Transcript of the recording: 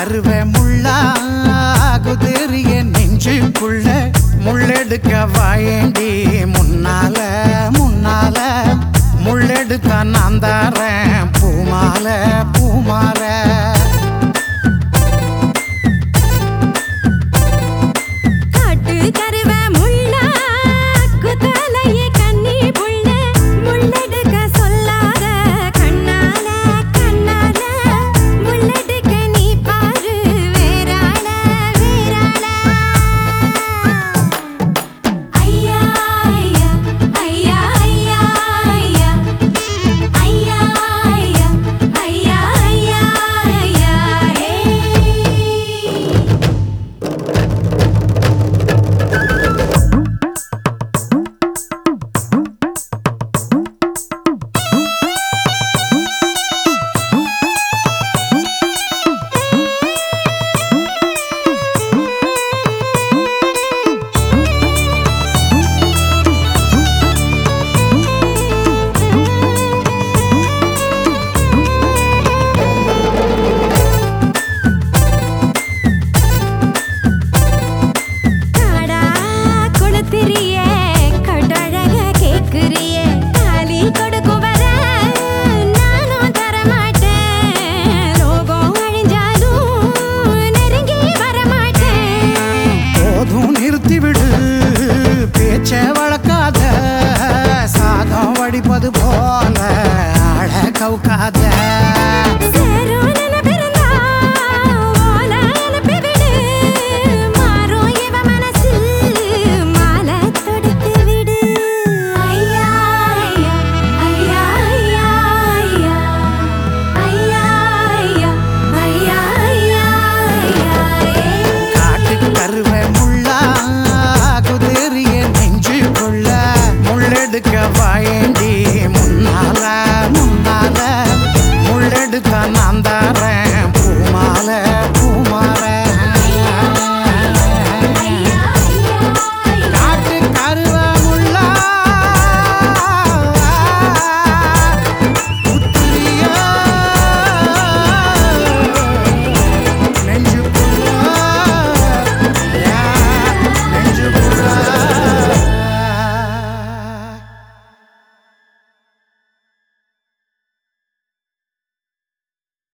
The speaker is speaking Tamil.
கருவ முள்ளா குதிரிய நெஞ்சுக்குள்ள முள்ளெடுக்க வாயேண்டி முன்னால முன்னால முள்ளெடுத்த நான் தாரேன் பூமால பூமால காட்டு கருவ முள்ளா குத்தலையே கண்ணி புள்ள முள்ளெடுக்க சொல்லாத கண்ணால கண்ணால முள்ளெடுக்க நீ பாரு வேறாள வேறாள ஐயா ஐயா ஐயா ஐயா ஐயா ஐயா ஐயா ஐயா ஐயா ஐயா ஏய் காடா கொளுத்திரியே கட்டழக கேக்குறியே தாலி கொடுக்கும் வர நானும் தரமாட்டேன் லோகம் அழிஞ்சாலும் நெருங்கி வரமாட்டேன் போதும் நிறுத்திவிடு பேச்ச வளர்க்காத சாதம் வடிப்பது போல ஆழ கவுக்காத சேரும் நினைப்பிருந்தா ஓல அனுப்பி விடு மாறும் இவ மனசில் மாலை தொடுத்து விடு ஐயா ஐயா ஐயா ஐயா ஐயா ஐயா ஐயா ஐயா ஐயா ஐயா காட்டுக்கு கருவ முள்ளா குதிரிய நெஞ்சுக்குள்ள முள்ளெடுக்க வாயேண்டி முன்னால முன்னால முள்ளெடுத்த நான் தாரேன்